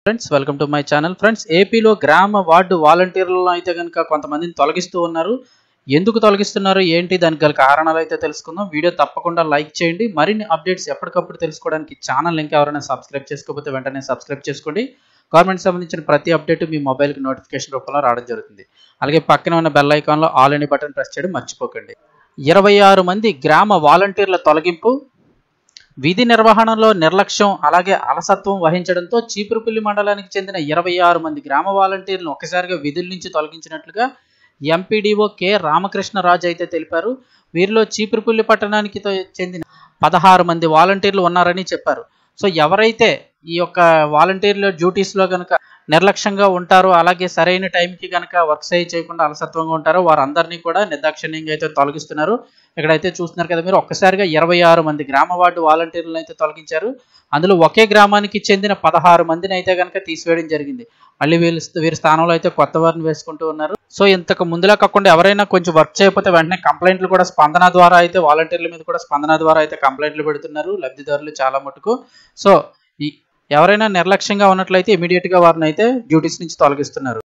friends welcome to my channel friends ఏపీలో గ్రామ ward వాలంటీర్లను అయితే కనుక కొంతమందిని తొలగిస్తూ ఉన్నారు ఎందుకు తొలగిస్తున్నారు ఏంటి దానికి గల కారణాలు అయితే తెలుసుకుందాం వీడియో తప్పకుండా లైక్ చేయండి మరిన్ని అప్డేట్స్ ఎప్పటికప్పుడు తెలుసుకోవడానికి ఛానల్ లింక్ ఎవరైనా సబ్స్క్రైబ్ చేసుకోకపోతే వెంటనే సబ్స్క్రైబ్ చేసుకోండి గవర్నమెంట్ సంబంధించిన ప్రతి అప్డేట్ మీ మొబైల్కి నోటిఫికేషన్ రూపంలో రావడం జరుగుతుంది అలాగే పక్కన ఉన్న బెల్ ఐకాన్లో ఆల్ అనే బటన్ ప్రెస్ చేయడం మర్చిపోకండి ఇరవై ఆరు మంది గ్రామ వాలంటీర్ల తొలగింపు విధి నిర్వహణలో నిర్లక్ష్యం అలాగే అలసత్వం వహించడంతో చీపురుపల్లి మండలానికి చెందిన ఇరవై ఆరు మంది గ్రామ వాలంటీర్లను ఒక్కసారిగా విధుల నుంచి తొలగించినట్లుగా ఎంపీడీఓ కె రామకృష్ణరాజు అయితే తెలిపారు వీరిలో చీపురుపల్లి పట్టణానికి తో- చెందిన పదహారు మంది వాలంటీర్లు ఉన్నారని చెప్పారు సో ఎవరైతే ఈ యొక్క వాలంటీర్ల డ్యూటీస్లో కనుక నిర్లక్ష్యంగా ఉంటారో అలాగే సరైన టైంకి కనుక వర్క్ సై చేయకుండా అలసత్వంగా ఉంటారో వారందరినీ కూడా నిర్దాక్షిణ్యంగా అయితే తొలగిస్తున్నారు ఇక్కడైతే చూస్తున్నారు కదా మీరు ఒక్కసారిగా ఇరవై ఆరు మంది గ్రామ వార్డు వాలంటీర్లను అయితే తొలగించారు అందులో ఒకే గ్రామానికి చెందిన పదహారు మందిని అయితే కనుక తీసివేయడం జరిగింది మళ్ళీ వీళ్ళ వీరి స్థానంలో అయితే కొత్త వారిని వేసుకుంటూ ఉన్నారు సో ఇంతకు ముందులా కాకుండా ఎవరైనా కొంచెం వర్క్ చేయకపోతే వెంటనే కంప్లైంట్లు కూడా స్పందన ద్వారా అయితే వాలంటీర్ల మీద కూడా స్పందన ద్వారా అయితే కంప్లైంట్లు పెడుతున్నారు లబ్ధిదారులు చాలా మటుకు సో ఈ ఎవరైనా నిర్లక్ష్యంగా ఉన్నట్లయితే ఇమీడియట్గా వారిని అయితే డ్యూటీస్ నుంచి తొలగిస్తున్నారు